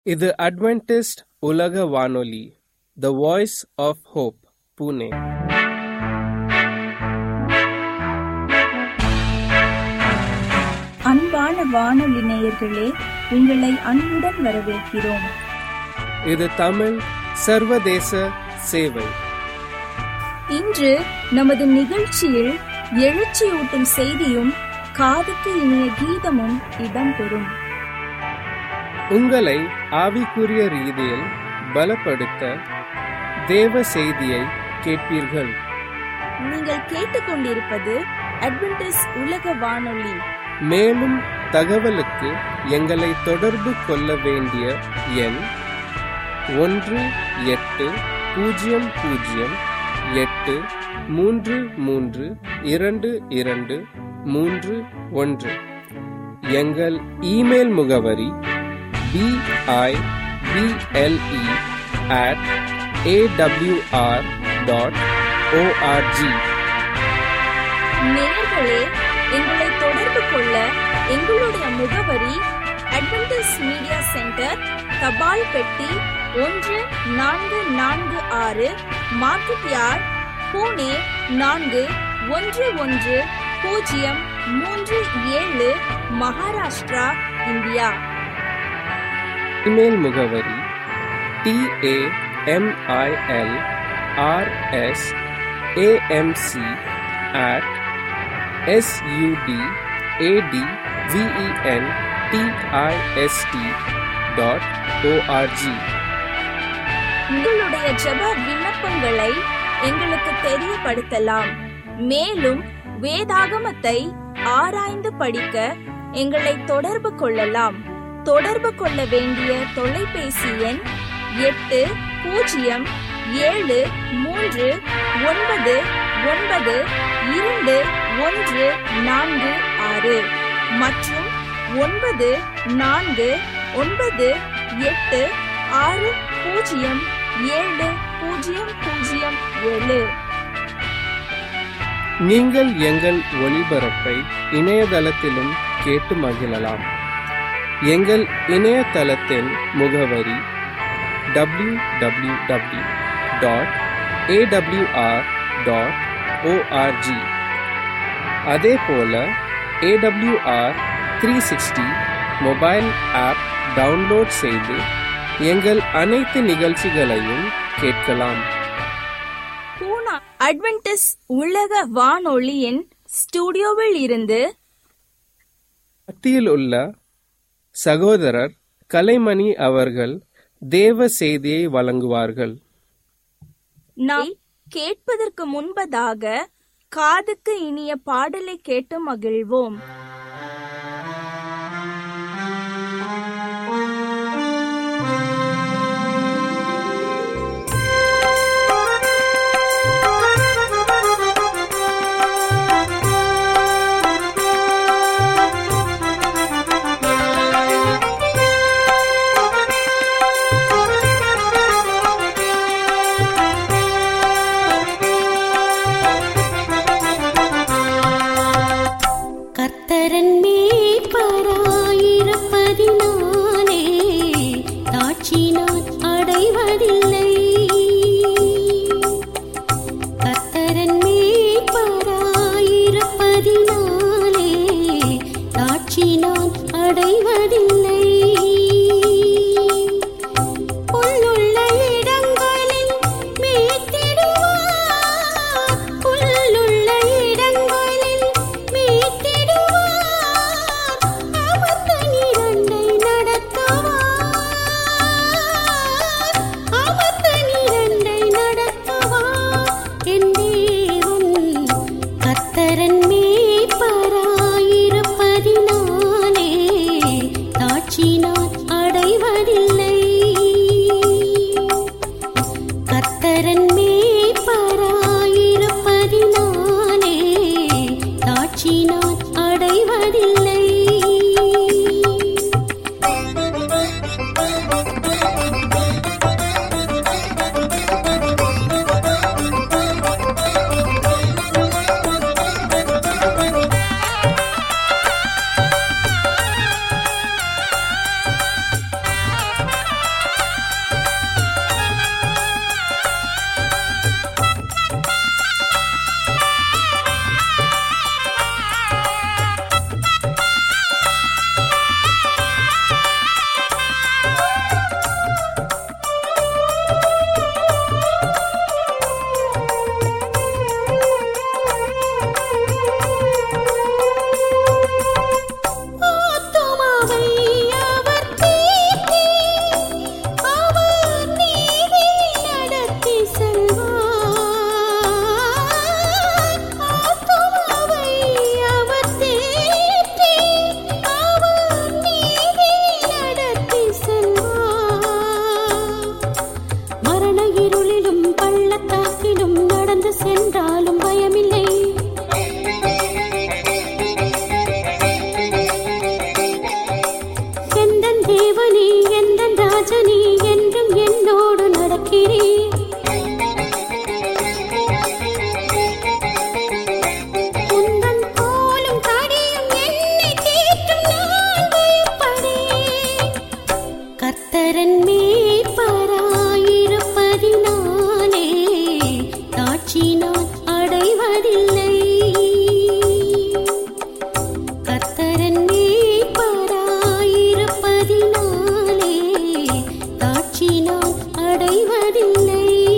இது அட்வென்டிஸ்ட் உலக வானொலி the voice of hope Pune அன்பான வானொலி நேயர்களே உங்களை அன்புடன் வரவேற்கிறோம் இது தமிழ் சர்வதேச சேவை இன்று நமது நிகழ்ச்சியில் எழுச்சியூட்டும் செய்தியும் காதுக்கு இனிய கீதமும் இடம்பெறும் உங்களை ஆவிக்குரிய ரீதியில் பலப்படுத்த தேவ செய்தியை கேட்பீர்கள் நீங்கள் கேட்டுக்கொண்டிருப்பது அட்வென்டிஸ் உலக வானொலி மேலும் தகவலுக்கு எங்களை தொடர்பு கொள்ள வேண்டிய எண் ஒன்று எட்டு பூஜ்ஜியம் பூஜ்ஜியம் எட்டு மூன்று மூன்று இரண்டு இரண்டு மூன்று ஒன்று எங்கள் இமெயில் முகவரி B I B L E at A W R dot O R G நேயர்களே எங்களை தொடர்பு கொள்ள எங்களுடைய முகவரி அட்வென்டிஸ் மீடியா சென்டர் தபால் பெட்டி ஒன்று நான்கு நான்கு ஆறு மார்க்கெட் யார்ட் பூனே நான்கு ஒன்று ஒன்று பூஜ்ஜியம் மூன்று ஏழு மகாராஷ்டிரா இந்தியா இமெயில் முகவரி T A M I L R S A M C at S U D A D V E N T I S T dot O R G உங்களுடைய ஜெப விண்ணப்பங்களை எங்களுக்கு தெரியப்படுத்தலாம் மேலும் வேதாகமத்தை ஆராய்ந்து படிக்க எங்களை தொடர்பு கொள்ளலாம் தொடர்பு கொள்ள வேண்டிய தொலைபேசி எண் எட்டு பூஜ்ஜியம் ஏழு மூன்று ஒன்பது ஒன்பது இரண்டு ஒன்று நான்கு ஆறு மற்றும் ஒன்பது நான்கு ஒன்பது எட்டு ஆறு பூஜ்ஜியம் ஏழு பூஜ்ஜியம் பூஜ்ஜியம் ஏழு நீங்கள் எங்கள் ஒளிபரப்பை இணையதளத்திலும் கேட்டு மகிழலாம் எங்கள் இணையதளத்தின் முகவரி W W W dot A W R dot O R G அதே போல A W R three sixty mobile app download செய்து எங்கள் அனைத்து நிகழ்ச்சிகளையும் கேட்கலாம் பூனா அட்வென்டிஸ் உலக வானொலியின் ஸ்டுடியோவில் இருந்து மத்தியில் உள்ள சகோதரர் கலைமணி அவர்கள் தேவ செய்தியை வழங்குவார்கள் நாம் கேட்பதற்கு முன்பதாக காதுக்கு இனிய பாடலை கேட்டு மகிழ்வோம் கர்த்தரன் மேய்ப்பராயிருப்பதினாலே தாட்சி நான் அடைவதில்லை கர்த்தரன் மேய்ப்பராயிருப்பதினாலே தாட்சி நான் அடைவதில்லை புல்லுள்ள இடங்களில் மேய்த்திடுவார் புல்லுள்ள இடங்களில் மேய்த்திடுவார் அமர்ந்த நீரண்டை நடத்துவார் கர்த்தரன் மேய்ப்பராயிருப்பதினாலே தாட்சி நான் அடைவதில்லை கர்த்தரன் மேய்ப்பராயிருப்பதினாலே தாட்சி நான் அடைவதில்லை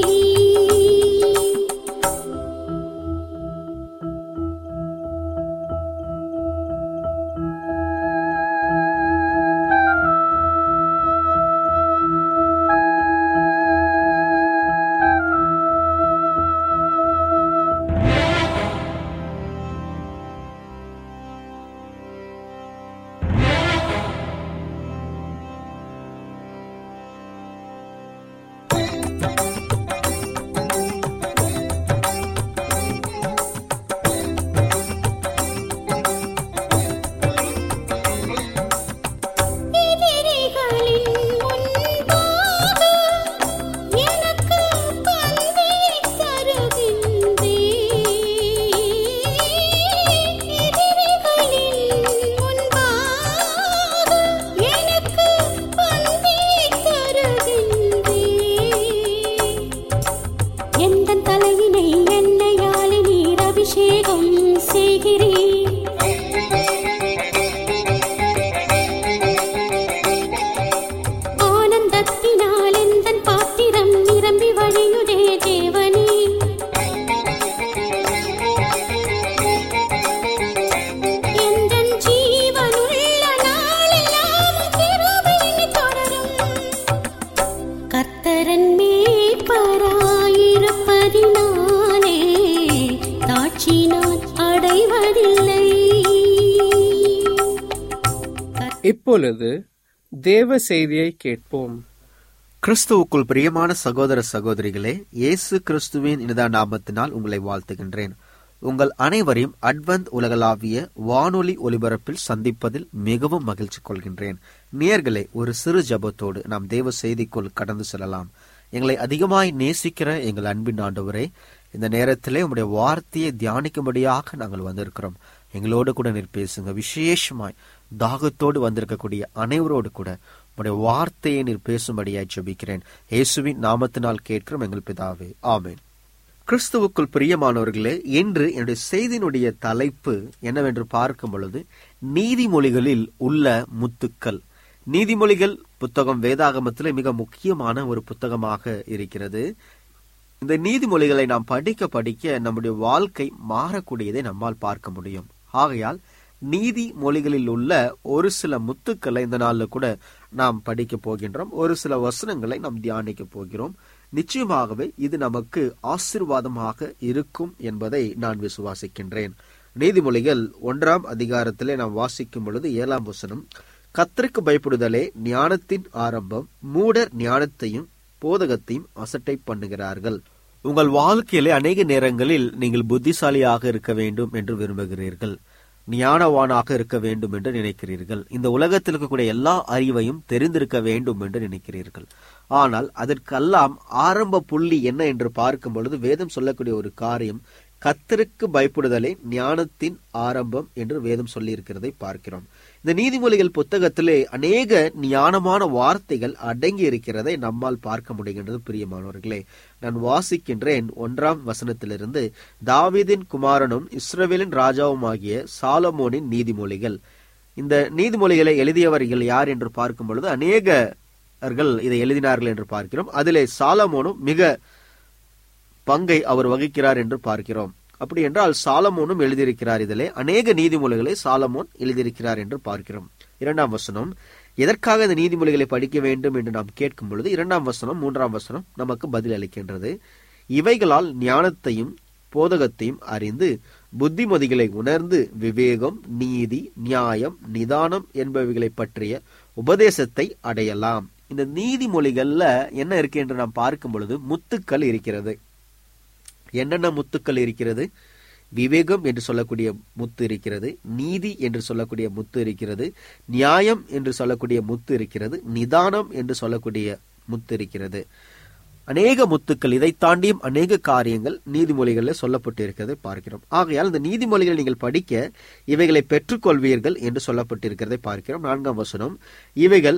எதிரிகளின் முன்பாக எனக்கு பந்தியைத் தருகின்றே. எதிரிகளின் முன்பாக எனக்கு பந்தியைத் தருகின்றே. எந்தன் தலையினை எண்ணெயாலே நீர் அபிஷேகம் செய்கிறேன் ஆனந்தத்தினால் எந்தன் பாத்திரம் நிரம்பி வழியுதே தேவனே எந்தன் ஜீவனுள்ள நாளெல்லாம் கிருபை என்னை தொடரும் கர்த்தரன் மேய்ப்பராயிருப்பதினாலே தாட்சி நான் அடைவதில்லை இப்பொழுது தேவ செய்தியை கேட்போம் கிறிஸ்துவுக்குள் பிரியமான சகோதர சகோதரிகளே இயேசு கிறிஸ்துவின் இனிதா நாமத்தினால் உங்களை வாழ்த்துகின்றேன் உங்கள் அனைவரையும் அட்வந்த் உலகளாவிய வானொலி ஒலிபரப்பில் சந்திப்பதில் மிகவும் மகிழ்ச்சி கொள்கின்றேன் நேர்களே ஒரு சிறு ஜபத்தோடு நாம் தேவ செய்திக்குள் கடந்து செல்லலாம் எங்களை அதிகமாய் நேசிக்கிற எங்கள் அன்பின் ஆண்டவரே இந்த நேரத்திலே உம்முடைய வார்த்தையை தியானிக்கும்படியாக நாங்கள் வந்திருக்கிறோம் எங்களோடு கூட நீர் பேசுங்க விசேஷமாய் தாகத்தோடு வந்திருக்கக்கூடிய அனைவரோடு கூட உம்முடைய வார்த்தையை நீர் பேசும்படியாய் ஜெபிக்கிறேன் இயேசுவின் நாமத்தினால் கேட்கிறோம் எங்கள் பிதாவே ஆமென் கிறிஸ்துவுக்குள் பிரியமானவர்களே இன்று என்னுடைய செய்தியினுடைய தலைப்பு என்னவென்று பார்க்கும் பொழுது நீதிமொழிகளில் உள்ள முத்துக்கள் நீதிமொழிகள் புத்தகம் வேதாகமத்திலே மிக முக்கியமான ஒரு புத்தகமாக இருக்கிறது இந்த நீதிமொழிகளை நாம் படிக்க படிக்க நம்முடைய வாழ்க்கை மாறக்கூடியதை நம்மால் பார்க்க முடியும் ஆகையால் நீதிமொழிகளில் உள்ள ஒரு சில முத்துக்களை இந்த நாள்ல கூட நாம் படிக்க போகின்றோம் ஒரு சில வசனங்களை நாம் தியானிக்க போகிறோம் நிச்சயமாகவே இது நமக்கு ஆசிர்வாதமாக இருக்கும் என்பதை நான் விசுவாசிக்கின்றேன் நீதிமொழிகள் ஒன்றாம் அதிகாரத்திலே நாம் வாசிக்கும் பொழுது ஏழாம் வசனம் கத்தருக்கு பயப்படுதலே ஞானத்தின் ஆரம்பம் மூடர் ஞானத்தையும் போதகத்தையும் அசட்டை பண்ணுகிறார்கள் உங்கள் வாழ்க்கையிலே அநேக நேரங்களில் நீங்கள் புத்திசாலியாக இருக்க வேண்டும் என்று விரும்புகிறீர்கள் ஞானவானாக இருக்க வேண்டும் என்று நினைக்கிறீர்கள் இந்த உலகத்தில் இருக்கக்கூடிய எல்லா அறிவையும் தெரிந்திருக்க வேண்டும் என்று நினைக்கிறீர்கள் ஆனால் அதற்கெல்லாம் ஆரம்ப புள்ளி என்ன என்று பார்க்கும் பொழுது வேதம் சொல்லக்கூடிய ஒரு காரியம் கத்தருக்கு பயப்படுதலே ஞானத்தின் ஆரம்பம் என்று வேதம் சொல்லி இருக்கிறதை பார்க்கிறோம் இந்த நீதிமொழிகள் புத்தகத்திலே அநேக ஞானமான வார்த்தைகள் அடங்கி இருக்கிறதை நம்மால் பார்க்க முடிகின்றது பிரியமானவர்களே நான் வாசிக்கின்றேன் ஒன்றாம் வசனத்திலிருந்து தாவீதின் குமாரனும் இஸ்ரவேலின் ராஜாவுமாகிய சாலமோனின் நீதிமொழிகள் இந்த நீதிமொழிகளை எழுதியவர்கள் யார் என்று பார்க்கும் பொழுது அநேகர்கள் இதை எழுதினார்கள் என்று பார்க்கிறோம் அதிலே சாலமோனும் மிக பங்கை அவர் வகிக்கிறார் என்று பார்க்கிறோம் அப்படி என்றால் சாலமோனும் எழுதியிருக்கிறார் இதிலே அநேக நீதிமொழிகளை சாலமோன் எழுதியிருக்கிறார் என்று பார்க்கிறோம் இரண்டாம் வசனம் எதற்காக இந்த நீதிமொழிகளை படிக்க வேண்டும் என்று நாம் கேட்கும் பொழுது இரண்டாம் வசனம் மூன்றாம் வசனம் நமக்கு பதில் அளிக்கின்றது இவைகளால் ஞானத்தையும் போதகத்தையும் அறிந்து புத்திமதிகளை உணர்ந்து விவேகம் நீதி நியாயம் நிதானம் என்பவைகளை பற்றிய உபதேசத்தை அடையலாம் இந்த நீதிமொழிகள்ல என்ன இருக்கு என்று நாம் பார்க்கும் பொழுது முத்துக்கள் இருக்கிறது என்னென்ன முத்துக்கள் இருக்கிறது விவேகம் என்று சொல்லக்கூடிய முத்து இருக்கிறது நீதி என்று சொல்லக்கூடிய முத்து இருக்கிறது நியாயம் என்று சொல்லக்கூடிய முத்து இருக்கிறது நிதானம் என்று சொல்லக்கூடிய முத்து இருக்கிறது அநேக முத்துக்கள் இதை தாண்டியும் அநேக காரியங்கள் நீதிமொழிகளில் சொல்லப்பட்டு இருக்கிறதை பார்க்கிறோம் ஆகையால் இந்த நீதிமொழிகளை நீங்கள் படிக்க இவைகளை பெற்றுக்கொள்வீர்கள் என்று சொல்லப்பட்டிருக்கிறதை பார்க்கிறோம் நான்காம் வசனம் இவைகள்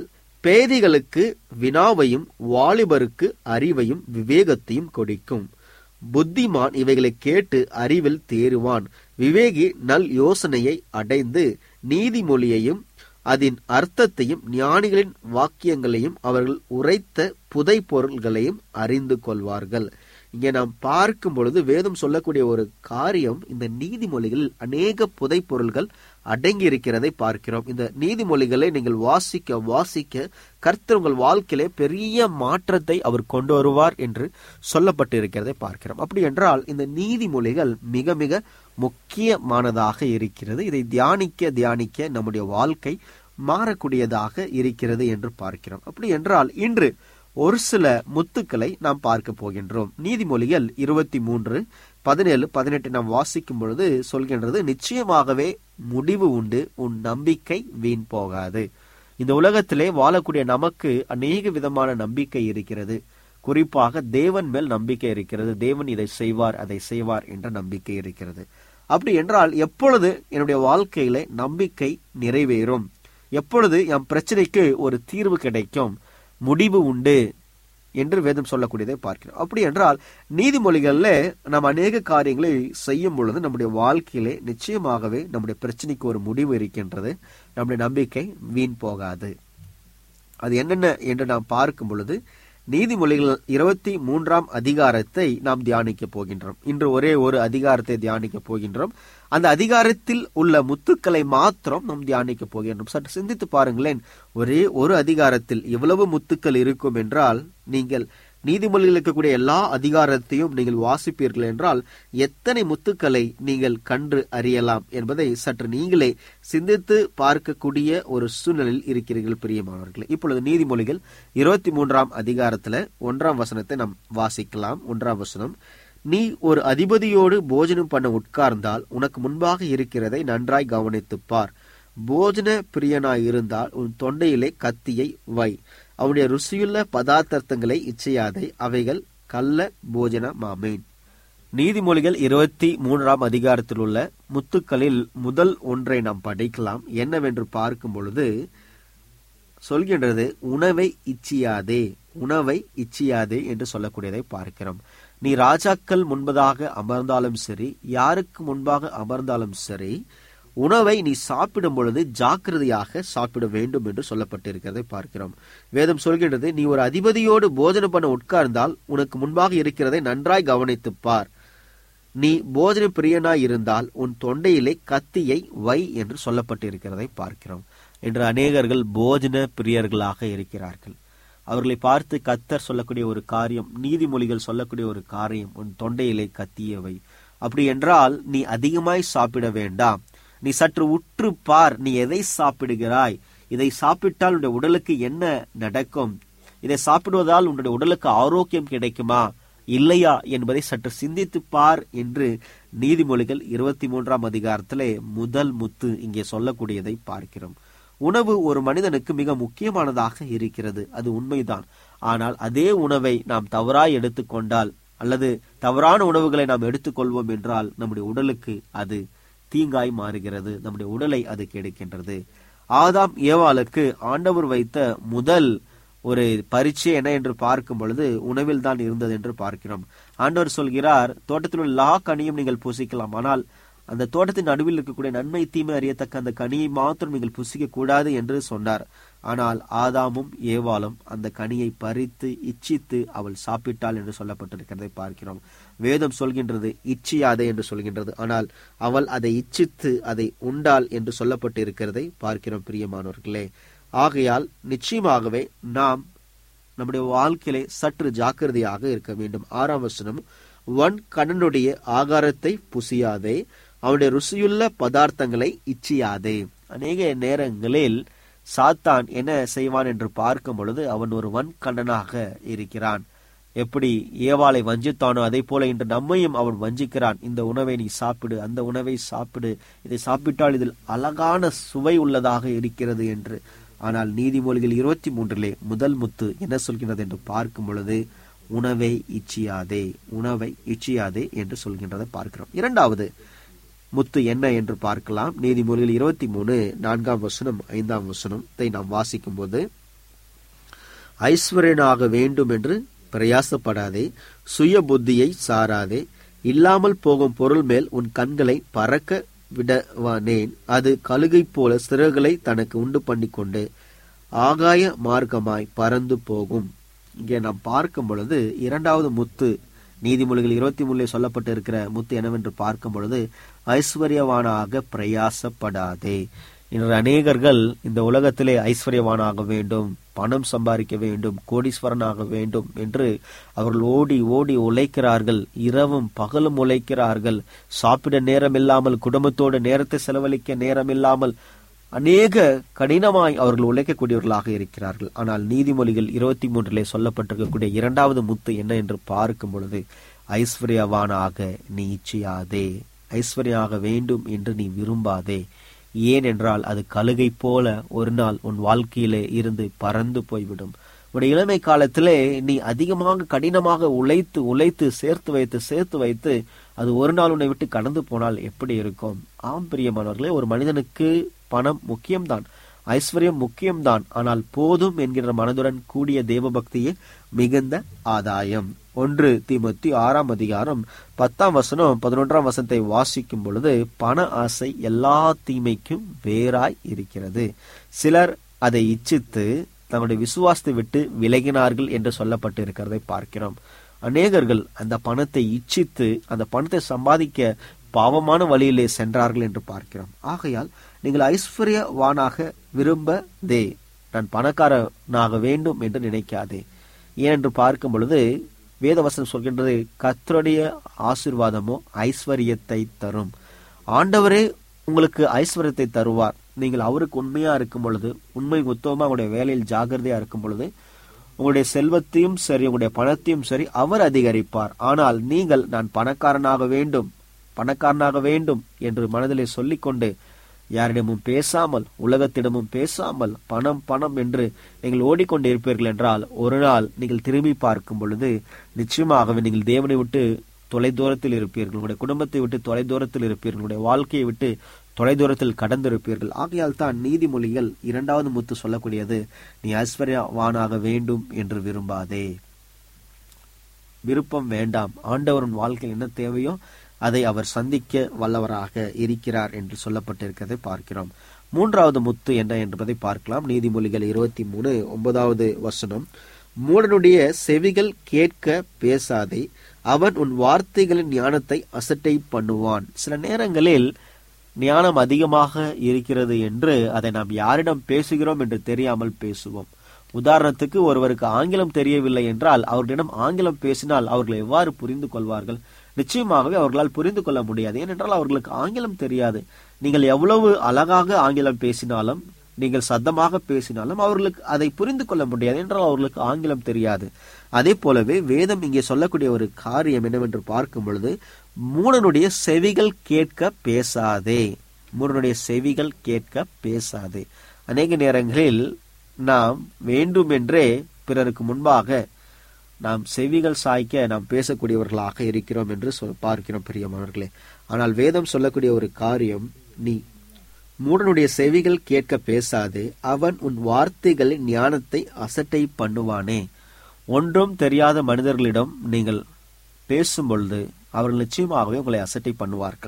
பேதிகளுக்கு வினாவையும் வாலிபருக்கு அறிவையும் விவேகத்தையும் கொடுக்கும் புத்திமான் இவைகளை கேட்டு அறிவில் தேறுவான் விவேகி நல் யோசனையை அடைந்து நீதிமொழியையும் அதன் அர்த்தத்தையும் ஞானிகளின் வாக்கியங்களையும் அவர்கள் உரைத்த புதை பொருள்களையும் அறிந்து கொள்வார்கள் இங்கே நாம் பார்க்கும் பொழுது வேதம் சொல்லக்கூடிய ஒரு காரியம் இந்த நீதிமொழிகளில் அநேக புதை பொருள்கள் அடங்கி இருக்கிறதை பார்க்கிறோம் இந்த நீதிமொழிகளை நீங்கள் வாசிக்க வாசிக்க கர்த்தர் உங்கள் வாழ்க்கையிலே பெரிய மாற்றத்தை அவர் கொண்டு வருவார் என்று சொல்லப்பட்டு இருக்கிறதை பார்க்கிறோம் அப்படி என்றால் இந்த நீதிமொழிகள் மிக மிக முக்கியமானதாக இருக்கிறது இதை தியானிக்க தியானிக்க நம்முடைய வாழ்க்கை மாறக்கூடியதாக இருக்கிறது என்று பார்க்கிறோம் அப்படி என்றால் இன்று ஒரு சில முத்துக்களை நாம் பார்க்க போகின்றோம் நீதிமொழிகள் இருபத்தி மூன்று பதினேழு பதினெட்டு நாம் வாசிக்கும் பொழுது சொல்கின்றது நிச்சயமாகவே முடிவு உண்டு உன் நம்பிக்கை வீண் போகாது இந்த உலகத்திலே வாழக்கூடிய நமக்கு அநேக விதமான நம்பிக்கை இருக்கிறது குறிப்பாக தேவன் மேல் நம்பிக்கை இருக்கிறது தேவன் இதை செய்வார் அதை செய்வார் என்ற நம்பிக்கை இருக்கிறது அப்படி என்றால் எப்பொழுது என்னுடைய வாழ்க்கையில நம்பிக்கை நிறைவேறும் எப்பொழுது என் பிரச்சனைக்கு ஒரு தீர்வு கிடைக்கும் முடிவு உண்டு என்று வேதம் சொல்லக்கூடியதை பார்க்கிறோம் அப்படி என்றால் நீதிமொழிகள்ல நாம் அநேக காரியங்களை செய்யும் பொழுது நம்முடைய வாழ்க்கையிலே நிச்சயமாகவே நம்முடைய பிரச்சனைக்கு ஒரு முடிவு இருக்கின்றது நம்முடைய நம்பிக்கை வீண் போகாது அது என்னென்ன என்று நாம் பார்க்கும் பொழுது நீதிமொழிகள் இருபத்தி மூன்றாம் அதிகாரத்தை நாம் தியானிக்க போகின்றோம் இன்று ஒரே ஒரு அதிகாரத்தை தியானிக்க போகின்றோம் அந்த அதிகாரத்தில் உள்ள முத்துக்களை மாத்திரம் நாம் தியானிக்க போகின்றோம் சற்று சிந்தித்து பாருங்களேன் ஒரே ஒரு அதிகாரத்தில் எவ்வளவு முத்துக்கள் இருக்கும் என்றால் நீங்கள் நீதிமொழியில் இருக்கக்கூடிய எல்லா அதிகாரத்தையும் நீங்கள் வாசிப்பீர்கள் என்றால் எத்தனை முத்துக்களை நீங்கள் கண்டு அறியலாம் என்பதை சற்று நீங்களே சிந்தித்து பார்க்கக்கூடிய ஒரு சூழ்நிலையில் இருக்கிறீர்கள் பிரியமானவர்களே இப்பொழுது நீதிமொழிகள் இருபத்தி மூன்றாம் அதிகாரத்துல ஒன்றாம் வசனத்தை நாம் வாசிக்கலாம் ஒன்றாம் வசனம் நீ ஒரு அதிபதியோடு போஜனம் பண்ண உட்கார்ந்தால் உனக்கு முன்பாக இருக்கிறதை நன்றாய் கவனித்துப் பார் போஜன பிரியனாய் இருந்தால் உன் தொண்டையிலே கத்தியை வை அவனுடைய ருசியுள்ள பதார்த்தங்களை இச்சையாதே அவைகள் கள்ள போஜன மாமேன் நீதிமொழிகள் இருபத்தி மூன்றாம் அதிகாரத்தில் உள்ள முத்துக்களில் முதல் ஒன்றை நாம் படிக்கலாம் என்னவென்று பார்க்கும் பொழுது சொல்கின்றது உணவை இச்சியாதே உணவை இச்சியாதே என்று சொல்லக்கூடியதை பார்க்கிறோம் நீ ராஜாக்கள் முன்பதாக அமர்ந்தாலும் சரி யாருக்கு முன்பாக அமர்ந்தாலும் சரி உணவை நீ சாப்பிடும் பொழுது ஜாக்கிரதையாக சாப்பிட வேண்டும் என்று சொல்லப்பட்டிருக்கிறதை பார்க்கிறோம் வேதம் சொல்கின்றது நீ ஒரு அதிபதியோடு போஜனம் பண்ண உட்கார்ந்தால் உனக்கு முன்பாக இருக்கிறதை நன்றாய் கவனித்துப் பார் நீ போஜன பிரியனாய் இருந்தால் உன் தொண்டையிலே கத்தியை வை என்று சொல்லப்பட்டிருக்கிறதை பார்க்கிறோம் என்று அநேகர்கள் போஜன பிரியர்களாக இருக்கிறார்கள் அவர்களை பார்த்து கத்தர் சொல்லக்கூடிய ஒரு காரியம் நீதிமொழிகள் சொல்லக்கூடிய ஒரு காரியம் உன் தொண்டையிலே கத்தியவை அப்படி என்றால் நீ அதிகமாய் சாப்பிட வேண்டாம் நீ சற்று உற்று பார் நீ எதை சாப்பிடுகிறாய் இதை சாப்பிட்டால் உன்னுடைய உடலுக்கு என்ன நடக்கும் இதை சாப்பிடுவதால் உன்னுடைய உடலுக்கு ஆரோக்கியம் கிடைக்குமா இல்லையா என்பதை சற்று சிந்தித்து பார் என்று நீதிமொழிகள் இருபத்தி மூன்றாம் அதிகாரத்திலே முதல் முத்து இங்கே சொல்லக்கூடியதை பார்க்கிறோம் உணவு ஒரு மனிதனுக்கு மிக முக்கியமானதாக இருக்கிறது அது உண்மைதான் ஆனால் அதே உணவை நாம் தவறாய் எடுத்துக்கொண்டால் அல்லது தவறான உணவுகளை நாம் எடுத்துக்கொள்வோம் என்றால் நம்முடைய உடலுக்கு அது தீங்காய் மாறுகிறது நம்முடைய உடலை அது கெடுக்கின்றது ஆதாம் ஏவாளுக்கு ஆண்டவர் வைத்த முதல் ஒரு பரீட்சை என்ன என்று பார்க்கும் பொழுது உணவில் தான் இருந்தது என்று பார்க்கிறோம் ஆண்டவர் சொல்கிறார் தோட்டத்தில் உள்ள எல்லா கனியும் நீங்கள் புசிக்கலாம் ஆனால் அந்த தோட்டத்தின் நடுவில் இருக்கக்கூடிய நன்மை தீமை அறியத்தக்க அந்த கனியை மாத்திரம் நீங்கள் புசிக்க கூடாது என்று சொன்னார் ஆனால் ஆதாமும் ஏவாளும் அந்த கனியை பறித்து இச்சித்து அவள் சாப்பிட்டாள் என்று சொல்லப்பட்டிருக்கிறதை பார்க்கிறோம் வேதம் சொல்கின்றது இச்சியாதே என்று சொல்கின்றது ஆனால் அவள் அதை இச்சித்து அதை உண்டாள் என்று சொல்லப்பட்டு இருக்கிறதை பார்க்கிறோம் பிரியமானவர்களே ஆகையால் நிச்சயமாகவே நாம் நம்முடைய வாழ்க்கையிலே சற்று ஜாக்கிரதையாக இருக்க வேண்டும் ஆறாம் வசனம் வன் கண்ணனுடைய ஆகாரத்தை புசியாதே அவனுடைய ருசியுள்ள பதார்த்தங்களை இச்சியாதே அநேக நேரங்களில் சாத்தான் என்ன செய்வான் என்று பார்க்கும் பொழுது அவன் ஒரு வன்கண்ணனாக இருக்கிறான் எப்படி ஏவாளை வஞ்சித்தானோ அதே போல இன்று நம்மையும் அவன் வஞ்சிக்கிறான் இந்த உணவை நீ சாப்பிடு அந்த உணவை சாப்பிடு இதை சாப்பிட்டால் இதில் அழகான சுவை உள்ளதாக இருக்கிறது என்று ஆனால் நீதிமொழிகள் இருபத்தி மூன்றிலே முதல் முத்து என்ன சொல்கின்றது என்று பார்க்கும் பொழுது உணவை இச்சியாதே உணவை இச்சியாதே என்று சொல்கின்றதை பார்க்கிறோம் இரண்டாவது முத்து என்ன என்று பார்க்கலாம் நீதிமொழிகள் இருபத்தி மூணு நான்காம் வசனம் ஐந்தாம் வசனத்தை நாம் வாசிக்கும் போது ஐஸ்வர்யனாக வேண்டும் என்று பிரயாசப்படாதே சுய புத்தியை சாராதே இல்லாமல் போகும் பொருள் மேல் உன் கண்களை பறக்க விடவானேன் அது கழுகை போல சிறகுகளை தனக்கு உண்டு பண்ணிக்கொண்டு ஆகாய மார்க்கமாய் பறந்து போகும் இங்கே நாம் பார்க்கும் பொழுது இரண்டாவது முத்து நீதிமொழிகள் இருபத்தி மூணுல சொல்லப்பட்டு இருக்கிற முத்து என்னவென்று பார்க்கும் பொழுது ஐஸ்வர்யவானாக பிரயாசப்படாதே இன்று அநேகர்கள் இந்த உலகத்திலே ஐஸ்வர்யவானாக வேண்டும் பணம் சம்பாதிக்க வேண்டும் கோடீஸ்வரனாக வேண்டும் என்று அவர்கள் ஓடி ஓடி உழைக்கிறார்கள் இரவும் பகலும் உழைக்கிறார்கள் சாப்பிட நேரம் இல்லாமல் குடும்பத்தோடு நேரத்தை செலவழிக்க நேரம் இல்லாமல் அநேக கடினமாய் அவர்கள் உழைக்கக்கூடியவர்களாக இருக்கிறார்கள் ஆனால் நீதிமொழிகள் இருபத்தி மூன்றிலே சொல்லப்பட்டிருக்கக்கூடிய இரண்டாவது முத்து என்ன என்று பார்க்கும் பொழுது ஐஸ்வர்யவானாக நீ இச்சியாதே ஐஸ்வர்யாக வேண்டும் என்று நீ விரும்பாதே ஏனென்றால் அது கழுகை போல ஒரு நாள் உன் வாழ்க்கையிலே இருந்து பறந்து போய்விடும் உடைய இளமை காலத்திலே நீ அதிகமாக கடினமாக உழைத்து உழைத்து சேர்த்து வைத்து சேர்த்து வைத்து அது ஒரு நாள் உன்னை விட்டு கடந்து போனால் எப்படி இருக்கும் ஆம் பிரியமானவர்களே ஒரு மனிதனுக்கு பணம் முக்கியம்தான் ஐஸ்வர்யம் முக்கியம்தான் ஆனால் போதும் என்கிற மனதுடன் கூடிய தேவபக்தியே மிகுந்த ஆதாயம் ஒன்று தீமத்தி ஆறாம் அதிகாரம் பத்தாம் வசனம் பதினொன்றாம் வசனத்தை வாசிக்கும் பொழுது பண ஆசை எல்லா தீமைக்கும் வேறாய் இருக்கிறது சிலர் அதை இச்சித்து தங்களுடைய விசுவாசத்தை விட்டு விலகினார்கள் என்று சொல்லப்பட்டு இருக்கிறதை பார்க்கிறோம் அநேகர்கள் அந்த பணத்தை இச்சித்து அந்த பணத்தை சம்பாதிக்க பாவமான வழியிலே சென்றார்கள் என்று பார்க்கிறோம் ஆகையால் நீங்கள் ஐஸ்வர்யவானாக விரும்பதே நான் பணக்காரனாக வேண்டும் என்று நினைக்காதே ஏனென்று பார்க்கும் பொழுது வேதவசனம் சொல்கின்றது கத்தருடைய ஆசிர்வாதமோ ஐஸ்வர்யத்தை தரும் ஆண்டவரே உங்களுக்கு ஐஸ்வர்யத்தை தருவார் நீங்கள் அவருக்கு உண்மையா இருக்கும் பொழுது உண்மை உத்தவமா உங்களுடைய வேலையில் ஜாகிரதையா இருக்கும் பொழுது உங்களுடைய செல்வத்தையும் சரி உங்களுடைய பணத்தையும் சரி அவர் அதிகரிப்பார் ஆனால் நீங்கள் நான் பணக்காரனாக வேண்டும் பணக்காரனாக வேண்டும் என்று மனதிலே சொல்லிக்கொண்டு யாரிடமும் பேசாமல் உலகத்திடமும் பேசாமல் பணம் பணம் என்று நீங்கள் ஓடிக்கொண்டு இருப்பீர்கள் என்றால் ஒரு நாள் நீங்கள் திரும்பி பார்க்கும் பொழுது நிச்சயமாகவே நீங்கள் தேவனை விட்டு தொலை தூரத்தில் இருப்பீர்கள் உங்களுடைய குடும்பத்தை விட்டு தொலை தூரத்தில் இருப்பீர்கள் உங்களுடைய வாழ்க்கையை விட்டு தொலைதூரத்தில் கடந்திருப்பீர்கள் ஆகையால் தான் நீதிமொழிகள் இரண்டாவது முத்து சொல்லக்கூடியது நீ ஐஸ்வர்யவானாக வேண்டும் என்று விரும்பாதே விருப்பம் வேண்டாம் ஆண்டவரின் வாழ்க்கையில் என்ன தேவையோ அதை அவர் சந்திக்க வல்லவராக இருக்கிறார் என்று சொல்லப்பட்டிருக்கிறதை பார்க்கிறோம் மூன்றாவது முத்து என்ன என்பதை பார்க்கலாம் நீதிமொழிகள் இருபத்தி மூணு ஒன்பதாவது வசனம் மூடனுடைய செவிகள் கேட்க பேசாதே அவன் உன் வார்த்தைகளின் ஞானத்தை அசட்டை பண்ணுவான் சில நேரங்களில் ஞானம் அதிகமாக இருக்கிறது என்று அதை நாம் யாரிடம் பேசுகிறோம் என்று தெரியாமல் பேசுவோம் உதாரணத்துக்கு ஒருவருக்கு ஆங்கிலம் தெரியவில்லை என்றால் அவர்களிடம் ஆங்கிலம் பேசினால் அவர்கள் எவ்வாறு புரிந்து கொள்வார்கள் நிச்சயமாகவே அவர்களால் புரிந்து கொள்ள முடியாது ஏனென்றால் அவர்களுக்கு ஆங்கிலம் தெரியாது நீங்கள் எவ்வளவு அழகாக ஆங்கிலம் பேசினாலும் நீங்கள் சத்தமாக பேசினாலும் அவர்களுக்கு அதை புரிந்து கொள்ள முடியாது என்றால் அவர்களுக்கு ஆங்கிலம் தெரியாது அதே போலவே வேதம் இங்கே சொல்லக்கூடிய ஒரு காரியம் என்னவென்று பார்க்கும் பொழுது மூடனுடைய செவிகள் கேட்க பேசாதே மூடனுடைய செவிகள் கேட்க பேசாதே அநேக நேரங்களில் நாம் வேண்டுமென்றே பிறருக்கு முன்பாக நாம் செவிகள் சாய்க்க நாம் பேசக்கூடியவர்களாக இருக்கிறோம் என்று சொல் பார்க்கிறோம் பிரியமானவர்களே ஆனால் வேதம் சொல்லக்கூடிய ஒரு காரியம் நீ மூடனுடைய செவிகள் கேட்க பேசாதே அவன் உன் வார்த்தைகளின் ஞானத்தை அசட்டை பண்ணுவானே ஒன்றும் தெரியாத மனிதர்களிடம் நீங்கள் பேசும் பொழுது அவர்கள் நிச்சயமாகவே உங்களை அசட்டை பண்ணுவார்கள்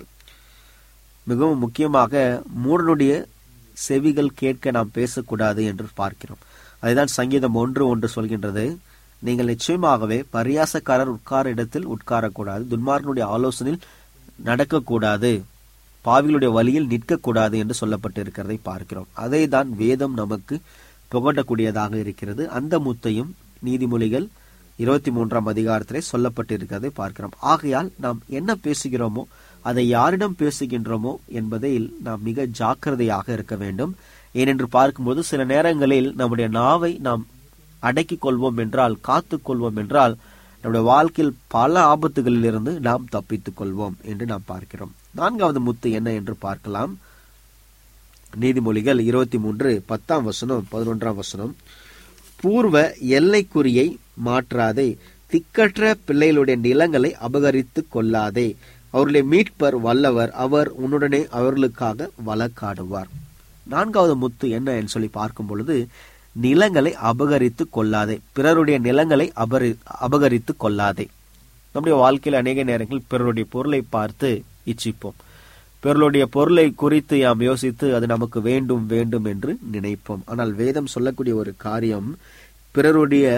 மிகவும் முக்கியமாக மூடனுடைய செவிகள் கேட்க நாம் பேசக்கூடாது என்று பார்க்கிறோம் அதுதான் சங்கீதம் ஒன்று ஒன்று சொல்கின்றது நீங்கள் நிச்சயமாகவே பரியாசக்காரர் உட்கார இடத்தில் உட்காரக்கூடாது துன்மார்கனுடைய ஆலோசனையில் நடக்கக்கூடாது பாவிகளுடைய வழியில் நிற்கக்கூடாது என்று சொல்லப்பட்டு இருக்கிறதை பார்க்கிறோம் அதை தான் வேதம் நமக்கு புகட்டக்கூடியதாக இருக்கிறது அந்த முத்தையும் நீதிமொழிகள் இருபத்தி மூன்றாம் அதிகாரத்திலே சொல்லப்பட்டிருக்கிறதை பார்க்கிறோம் ஆகையால் நாம் என்ன பேசுகிறோமோ அதை யாரிடம் பேசுகின்றோமோ என்பதில் நாம் மிக ஜாக்கிரதையாக இருக்க வேண்டும் ஏனென்று பார்க்கும்போது சில நேரங்களில் நம்முடைய நாவை நாம் அடக்கிக் கொள்வோம் என்றால் காத்துக் கொள்வோம் என்றால் நம்முடைய வாழ்க்கையில் பல ஆபத்துகளில் இருந்து நாம் தப்பித்துக் கொள்வோம் என்று நாம் பார்க்கிறோம் நான்காவது முத்து என்ன என்று பார்க்கலாம் நீதிமொழிகள் இருபத்தி மூன்று பத்தாம் வசனம் பதினொன்றாம் வசனம் பூர்வ எல்லைக்குறியை மாற்றாதே திக்கற்ற பிள்ளைகளுடைய நிலங்களை அபகரித்து கொள்ளாதே அவருடைய மீட்பர் வல்லவர் அவர் உன்னுடனே அவர்களுக்காக வழக்காடுவார் நான்காவது முத்து என்ன என்று சொல்லி பார்க்கும் பொழுது நிலங்களை அபகரித்து கொள்ளாதே பிறருடைய நிலங்களை அபரி அபகரித்து கொள்ளாதே நம்முடைய வாழ்க்கையில் அநேக நேரங்களில் பிறருடைய பொருளை பார்த்து இச்சிப்போம் பிறருடைய பொருளை குறித்து நாம் யோசித்து அது நமக்கு வேண்டும் வேண்டும் என்று நினைப்போம் ஆனால் வேதம் சொல்லக்கூடிய ஒரு காரியம் பிறருடைய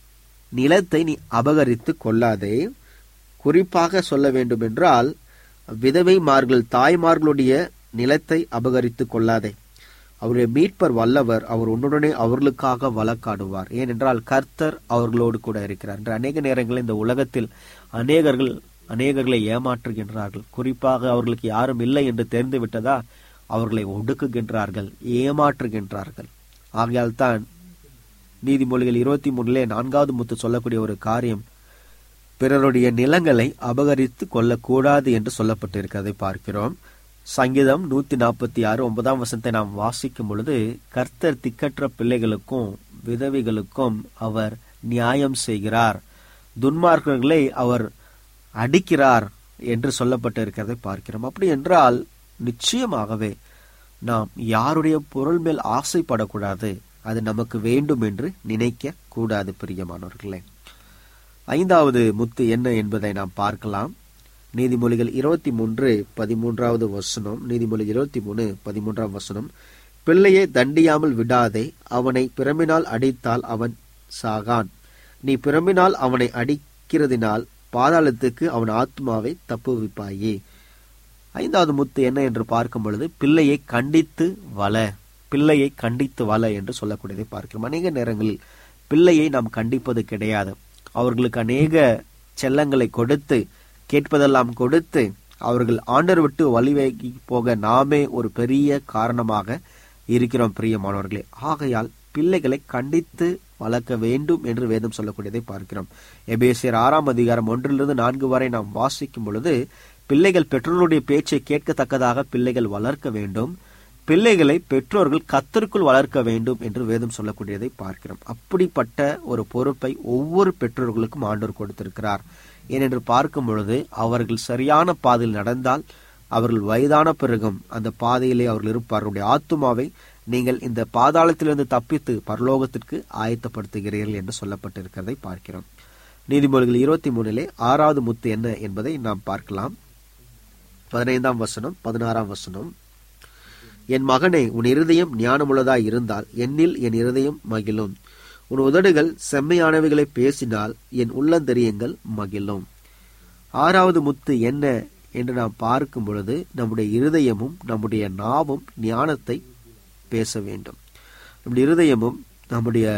நிலத்தை நீ அபகரித்து கொள்ளாதே குறிப்பாக சொல்ல வேண்டும் என்றால் விதவைமார்கள் தாய்மார்களுடைய நிலத்தை அபகரித்து கொள்ளாதே அவருடைய மீட்பர் வல்லவர் அவர் உன்னுடனே அவர்களுக்காக வழக்காடுவார் ஏனென்றால் கர்த்தர் அவர்களோடு கூட இருக்கிறார் என்று அநேக நேரங்களில் இந்த உலகத்தில் அநேகர்கள் அநேகர்களை ஏமாற்றுகின்றார்கள் குறிப்பாக அவர்களுக்கு யாரும் இல்லை என்று தெரிந்து விட்டதா அவர்களை ஒடுக்குகின்றார்கள் ஏமாற்றுகின்றார்கள் ஆகையால் தான் நீதிமொழிகள் இருபத்தி மூணுலே நான்காவது முத்து சொல்லக்கூடிய ஒரு காரியம் பிறருடைய நிலங்களை அபகரித்து கொள்ளக்கூடாது என்று சொல்லப்பட்டிருக்கிறதை பார்க்கிறோம் சங்கீதம் நூத்தி நாற்பத்தி ஆறு ஒன்பதாம் வசனத்தை நாம் வாசிக்கும் பொழுது கர்த்தர் திக்கற்ற பிள்ளைகளுக்கும் விதவைகளுக்கும் அவர் நியாயம் செய்கிறார் துன்மார்க்கர்களை அவர் அடிக்கிறார் என்று சொல்லப்பட்டிருக்கிறதை பார்க்கிறோம் அப்படி என்றால் நிச்சயமாகவே நாம் யாருடைய பொருள் மேல் ஆசைப்படக்கூடாது அது நமக்கு வேண்டும் என்று நினைக்க கூடாது பிரியமானவர்களே ஐந்தாவது முத்து என்ன என்பதை நாம் பார்க்கலாம் நீதிமொழிகள் இருபத்தி மூன்று பதிமூன்றாவது வசனம் நீதிமொழி இருபத்தி மூணு பதிமூன்றாம் வசனம் பிள்ளையை தண்டியாமல் விடாதே அவனை பிரம்பினால் அடித்தால் அவன் சாகான் நீ பிரம்பினால் அவனை அடிக்கிறதினால் பாதாளத்துக்கு அவன் ஆத்மாவை தப்புவிப்பாயே ஐந்தாவது முத்து என்ன என்று பார்க்கும் பொழுது பிள்ளையை கண்டித்து வள பிள்ளையை கண்டித்து வள என்று சொல்லக்கூடியதை பார்க்கிறோம் அநேக நேரங்களில் பிள்ளையை நாம் கண்டிப்பது கிடையாது அவர்களுக்கு அநேக செல்லங்களை கொடுத்து கேட்பதெல்லாம் கொடுத்து அவர்கள் ஆண்டர் விட்டு வழிவகி போக நாமே ஒரு பெரிய காரணமாக இருக்கிறோம் பிரியமானவர்களே ஆகையால் பிள்ளைகளை கண்டித்து வளர்க்க வேண்டும் என்று வேதம் சொல்லக்கூடியதை பார்க்கிறோம் எபேசியர் ஆறாம் அதிகாரம் ஒன்றிலிருந்து நான்கு வரை நாம் வாசிக்கும் பொழுது பிள்ளைகள் பெற்றோருடைய பேச்சை கேட்கத்தக்கதாக பிள்ளைகள் வளர்க்க வேண்டும் பிள்ளைகளை பெற்றோர்கள் கத்தருக்குள் வளர்க்க வேண்டும் என்று வேதம் சொல்லக்கூடியதை பார்க்கிறோம் அப்படிப்பட்ட ஒரு பொறுப்பை ஒவ்வொரு பெற்றோர்களுக்கும் ஆண்டோர் கொடுத்திருக்கிறார் ஏனென்று பார்க்கும் பொழுது அவர்கள் சரியான பாதையில் நடந்தால் அவர்கள் வயதான பிறகும் அந்த பாதையிலே அவர்கள் இருப்பார் அவருடைய ஆத்துமாவை நீங்கள் இந்த பாதாளத்திலிருந்து தப்பித்து பரலோகத்திற்கு ஆயத்தப்படுத்துகிறீர்கள் என்று சொல்லப்பட்டிருக்கிறதை பார்க்கிறோம் நீதிமொழிகள் இருபத்தி மூணிலே ஆறாவது முத்து என்ன என்பதை நாம் பார்க்கலாம் பதினைந்தாம் வசனம் பதினாறாம் வசனம் என் மகனே உன் இருதயம் ஞானமுள்ளதாய் இருந்தால் என்னில் என் இருதயம் மகிழும் உன் உதடுகள் செம்மையானவைகளை பேசினால் என் உள்ளந்தரியங்கள் மகிழும் ஆறாவது முத்து என்ன என்று நாம் பார்க்கும் பொழுது நம்முடைய இருதயமும் நம்முடைய நாவும் ஞானத்தை பேச வேண்டும் நம்முடைய இருதயமும் நம்முடைய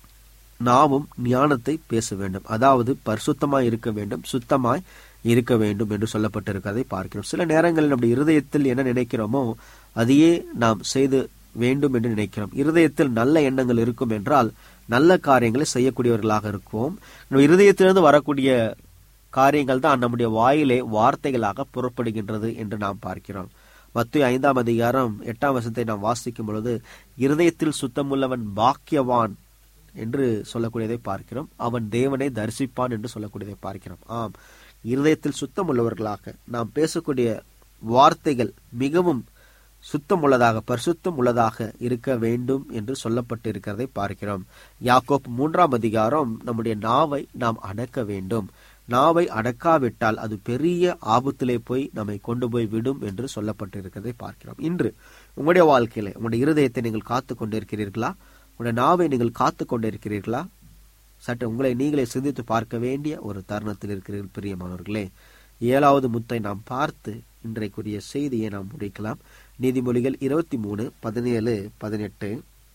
நாவும் ஞானத்தை பேச வேண்டும் அதாவது பரிசுத்தமாய் இருக்க வேண்டும் சுத்தமாய் இருக்க வேண்டும் என்று சொல்லப்பட்டிருக்கிறதை பார்க்கிறோம் சில நேரங்களில் நம்முடைய இருதயத்தில் என்ன நினைக்கிறோமோ அதையே நாம் செய்து வேண்டும் என்று நினைக்கிறோம் இருதயத்தில் நல்ல எண்ணங்கள் இருக்கும் என்றால் நல்ல காரியங்களை செய்யக்கூடியவர்களாக இருக்குவோம் நம்ம இருதயத்திலிருந்து வரக்கூடிய காரியங்கள் தான் நம்முடைய வாயிலே வார்த்தைகளாக புறப்படுகின்றது என்று நாம் பார்க்கிறோம் மத்திய ஐந்தாம் அதிகாரம் எட்டாம் வசத்தை நாம் வாசிக்கும் பொழுது இருதயத்தில் சுத்தமுள்ளவன் பாக்கியவான் என்று சொல்லக்கூடியதை பார்க்கிறோம் அவன் தேவனை தரிசிப்பான் என்று சொல்லக்கூடியதை பார்க்கிறோம் ஆம் இருதயத்தில் சுத்தம் உள்ளவர்களாக நாம் பேசக்கூடிய வார்த்தைகள் மிகவும் சுத்தம் உள்ளதாக பரிசுத்தம் உள்ளதாக இருக்க வேண்டும் என்று சொல்லப்பட்டு இருக்கிறதை பார்க்கிறோம் யாக்கோப் மூன்றாம் அதிகாரம் நம்முடைய நாவை நாம் அடக்க வேண்டும் நாவை அடக்காவிட்டால் அது பெரிய ஆபத்திலே போய் நம்மை கொண்டு போய் விடும் என்று சொல்லப்பட்டிருக்கிறதை பார்க்கிறோம் இன்று உங்களுடைய வாழ்க்கையில உங்களுடைய இருதயத்தை நீங்கள் காத்து கொண்டிருக்கிறீர்களா உங்களுடைய நாவை நீங்கள் காத்து கொண்டிருக்கிறீர்களா சற்று உங்களை நீங்களே சிந்தித்து பார்க்க வேண்டிய ஒரு தருணத்தில் இருக்கிறீர்கள் பிரியமானவர்களே ஏழாவது முத்தை நாம் பார்த்து இன்றைக்குரிய செய்தியை நாம் முடிக்கலாம் நீதிமொழிகள் இருபத்தி மூணு பதினேழு பதினெட்டு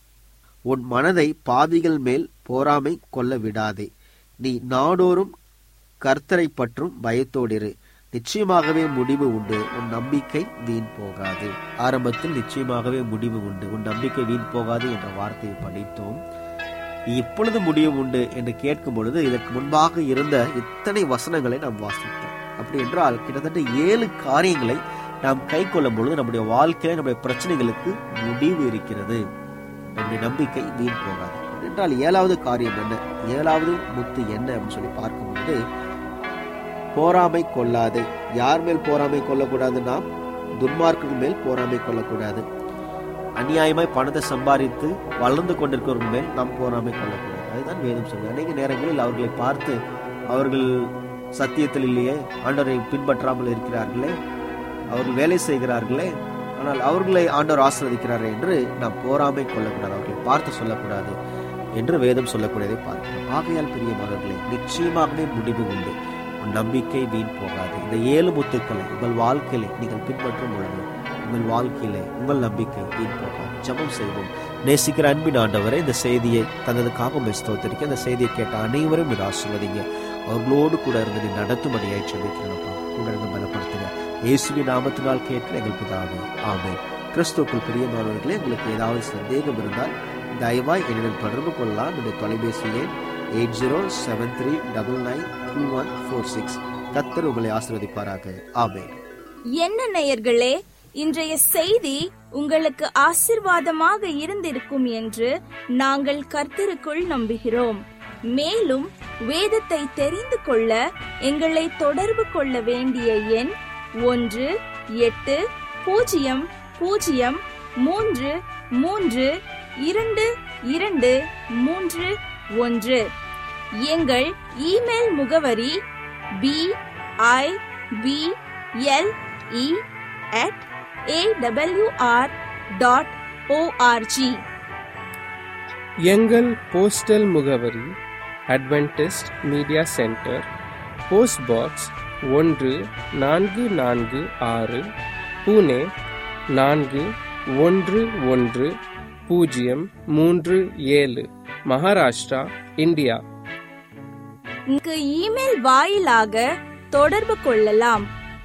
உன் மனதை பாதிகள் மேல் போராமை கொள்ள விடாதே நீ நாடோறும் கர்த்தரை பற்றும் பயத்தோடிரு நிச்சயமாகவே முடிவு உண்டு உன் நம்பிக்கை வீண் போகாது ஆரம்பத்தில் நிச்சயமாகவே முடிவு உண்டு உன் நம்பிக்கை வீண் போகாது என்ற வார்த்தையை படித்தோம் இப்பொழுது முடிவு உண்டு என்று கேட்கும் பொழுது இதற்கு முன்பாக இருந்த இத்தனை வசனங்களை நாம் வாசித்தோம் அப்படி என்றால் கிட்டத்தட்ட ஏழு காரியங்களை நாம் கை கொள்ளும் பொழுது நம்முடைய வாழ்க்கையில நம்முடைய பிரச்சனைகளுக்கு முடிவு இருக்கிறது நம்முடைய நம்பிக்கை வீண் போகாது என்றால் ஏழாவது காரியம் என்ன ஏழாவது முத்து என்ன அப்படின்னு சொல்லி பார்க்கும் பொழுது போராமை கொள்ளாதே யார் மேல் போராமை கொள்ளக்கூடாது நாம் துன்மார்க்கர்கள் மேல் போராமை கொள்ளக்கூடாது அநியாயமாய் பணத்தை சம்பாதித்து வளர்ந்து கொண்டிருக்கிறவர்கள் மேல் நாம் பொறாமை கொள்ளக்கூடாது அதுதான் வேதம் சொல்லுது அநேக நேரங்களில் அவர்களை பார்த்து அவர்கள் சத்தியத்தில் இல்லையே ஆண்டவரை பின்பற்றாமல் இருக்கிறார்களே அவர்கள் வேலை செய்கிறார்களே ஆனால் அவர்களை ஆண்டவர் ஆசிர்வதிக்கிறாரே என்று நாம் போராமை கொள்ளக்கூடாது அவர்களை பார்த்து சொல்லக்கூடாது என்று வேதம் சொல்லக்கூடியதை பார்க்கிறோம் ஆகையால் பிரியமானவர்களே நிச்சயமாகவே முடிவு உண்டு உன் நம்பிக்கை வீண் போகாது இந்த ஏழு முத்துக்களை உங்கள் வாழ்க்கையிலே நீங்கள் பின்பற்றும் பொழுது உங்கள் வாழ்க்கையிலே உங்கள் நம்பிக்கை வீண் போகாது ஜெபம் செய்வோம் நேசிக்கிற அன்பின் ஆண்டவரை இந்த செய்தியை தந்ததுக்காக உங்கள் ஸ்தோத்திரிக்க இந்த செய்தியை கேட்ட அனைவரும் நீர் ஆசிர்வதிங்க அவர்களோடு கூட இருந்து நீ நடத்தும்படியாய் ஜெபிக்கிறேன்ப்பா கூட இருந்து பலப்படுத்துங்க இயேசுவின் நாமத்தினால் கேட்டு எங்கள் பிதாவே ஆமென் கிறிஸ்துவுக்குள் பிரியமானவர்களே உங்களுக்கு ஏதாவது சந்தேகம் இருந்தால் தயவாய் என்னிடம் தொடர்பு கொள்ளலாம் என்னுடைய தொலைபேசி எண் eight zero seven three double nine two one four six கத்தர் உங்களை ஆசீர்வதிப்பாராக ஆமென் என்ன நேயர்களே இன்றைய செய்தி உங்களுக்கு ஆசிர்வாதமாக இருந்திருக்கும் என்று நாங்கள் கர்த்தருக்குள் நம்புகிறோம் மேலும் வேதத்தை தெரிந்து கொள்ள எங்களை தொடர்பு கொள்ள வேண்டிய எண் ஒன்று எட்டு பூஜ்ஜியம் பூஜ்ஜியம் மூன்று மூன்று இரண்டு இரண்டு மூன்று ஒன்று எங்கள் இமெயில் முகவரி B I B L E at A W R dot O R G எங்கள் போஸ்டல் முகவரி Adventist media centre post box ஒன்று நான்கு நான்கு ஆறு புனே நான்கு ஒன்று ஒன்று பூஜ்ஜியம் மூன்று ஏழு மகாராஷ்டிரா இந்தியா இங்கு இமெயில் வாயிலாக தொடர்பு கொள்ளலாம்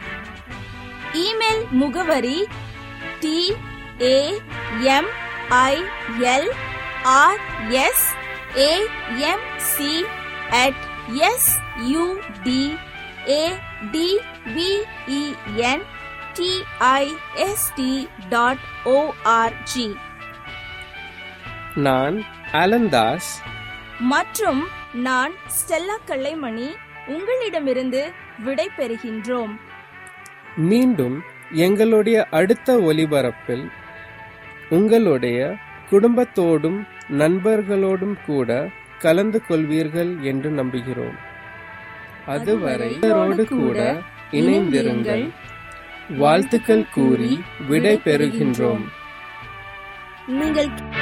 இமெயில் முகவரி T A M I L R S A M C at S U D A D V E N T I S T dot O R G நான் அலந்தாஸ் மற்றும் நான் ஸ்டெல்லா கல்லைமணி உங்களிடமிருந்து விடை பெறுகின்றோம் மீண்டும் எங்களுடைய அடுத்த ஒலிபரப்பில் உங்களுடைய குடும்பத்தோடும் நண்பர்களோடும் கூட கலந்து கொள்வீர்கள் என்று நம்புகிறோம் அதுவரை இவரோடு கூட இணைந்திருங்கள் வாழ்த்துக்கள் கூறி விடை பெறுகின்றோம் நீங்கள்